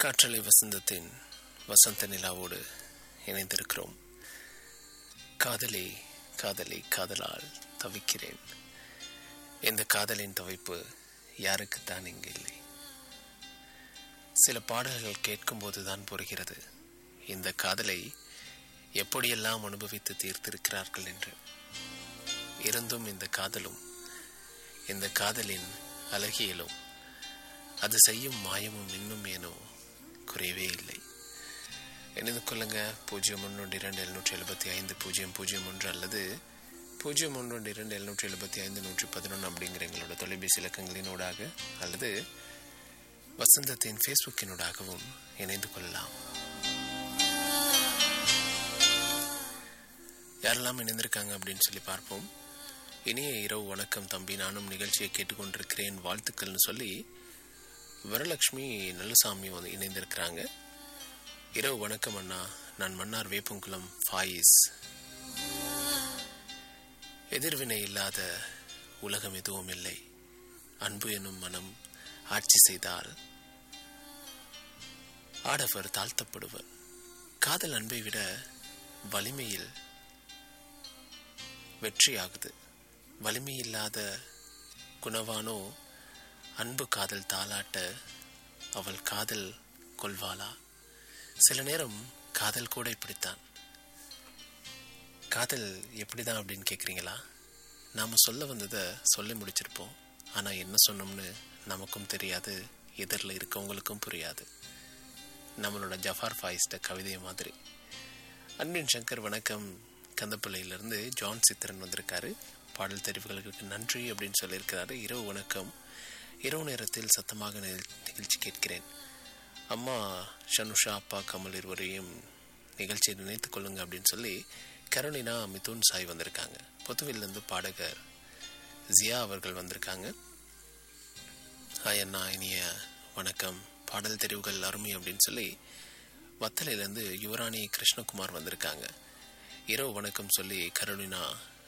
காற்றலை வசந்தத்தின் வசந்த நிலாவோடு இணைந்திருக்கிறோம் காதலி காதலி காதலால் தவிக்கிறேன் இந்த காதலின் தவிப்பு யாருக்குத்தான் இங்கு இல்லை சில பாடல்கள் கேட்கும்போது தான் புரிகிறது இந்த காதலை எப்படியெல்லாம் அனுபவித்து தீர்த்திருக்கிறார்கள் என்று இருந்தும் இந்த காதலும் இந்த காதலின் அழகியலும் அது செய்யும் மாயமும் இன்னும் ஏனோ குறையவே இல்லை இணைந்து கொள்ளுங்க பூஜ்ஜியம் ஒன்று இரண்டு எழுநூற்றி எழுபத்தி ஐந்து பூஜ்ஜியம் பூஜ்ஜியம் ஒன்று அல்லது பூஜ்ஜியம் ஒன்று இரண்டு எழுநூற்றி எழுபத்தி ஐந்து நூற்றி பதினொன்று அப்படிங்கிற எங்களோட தொலைபேசி இலக்கங்களினூடாக அல்லது வசந்தத்தின் ஃபேஸ்புக்கினூடாகவும் இணைந்து கொள்ளலாம் யாரெல்லாம் இணைந்திருக்காங்க அப்படின்னு சொல்லி பார்ப்போம் இனிய இரவு வணக்கம் தம்பி நானும் நிகழ்ச்சியை கேட்டுக்கொண்டிருக்கிறேன் வாழ்த்துக்கள்னு சொல்லி வரலட்சுமி நல்லசாமி வந்து இணைந்திருக்கிறாங்க இரவு வணக்கம் அண்ணா நான் மன்னார் வேப்பங்குளம் ஃபாயிஸ் எதிர்வினை இல்லாத உலகம் எதுவும் இல்லை அன்பு எனும் மனம் ஆட்சி செய்தால் ஆடவர் தாழ்த்தப்படுவர் காதல் அன்பை விட வலிமையில் வெற்றியாகுது வலிமை இல்லாத குணவானோ அன்பு காதல் தாளாட்ட அவள் காதல் கொள்வாளா சில நேரம் காதல் கூட இப்படித்தான் காதல் எப்படிதான் அப்படின்னு கேட்குறீங்களா நாம் சொல்ல வந்ததை சொல்லி முடிச்சிருப்போம் ஆனால் என்ன சொன்னோம்னு நமக்கும் தெரியாது எதிரில் இருக்கவங்களுக்கும் புரியாது நம்மளோட ஜஃபார் ஃபாயிஸ்ட கவிதை மாதிரி அன்பின் சங்கர் வணக்கம் கந்தப்பிள்ளையிலேருந்து ஜான் சித்திரன் வந்திருக்காரு பாடல் தெரிவுகளுக்கு நன்றி அப்படின்னு சொல்லியிருக்கிறாரு இரவு வணக்கம் இரவு நேரத்தில் சத்தமாக நிகழ்ச்சி கேட்கிறேன் அம்மா ஷனுஷா அப்பா கமல் இருவரையும் நிகழ்ச்சியை நினைத்துக் கொள்ளுங்க அப்படின்னு சொல்லி கரோலினா மிதுன் சாய் வந்திருக்காங்க பொத்துவிலிருந்து பாடகர் ஜியா அவர்கள் வந்திருக்காங்க ஹாய் அண்ணா இனிய வணக்கம் பாடல் தெரிவுகள் அருமை அப்படின்னு சொல்லி வத்தலையிலேருந்து யுவராணி கிருஷ்ணகுமார் வந்திருக்காங்க இரவு வணக்கம் சொல்லி கரோலினா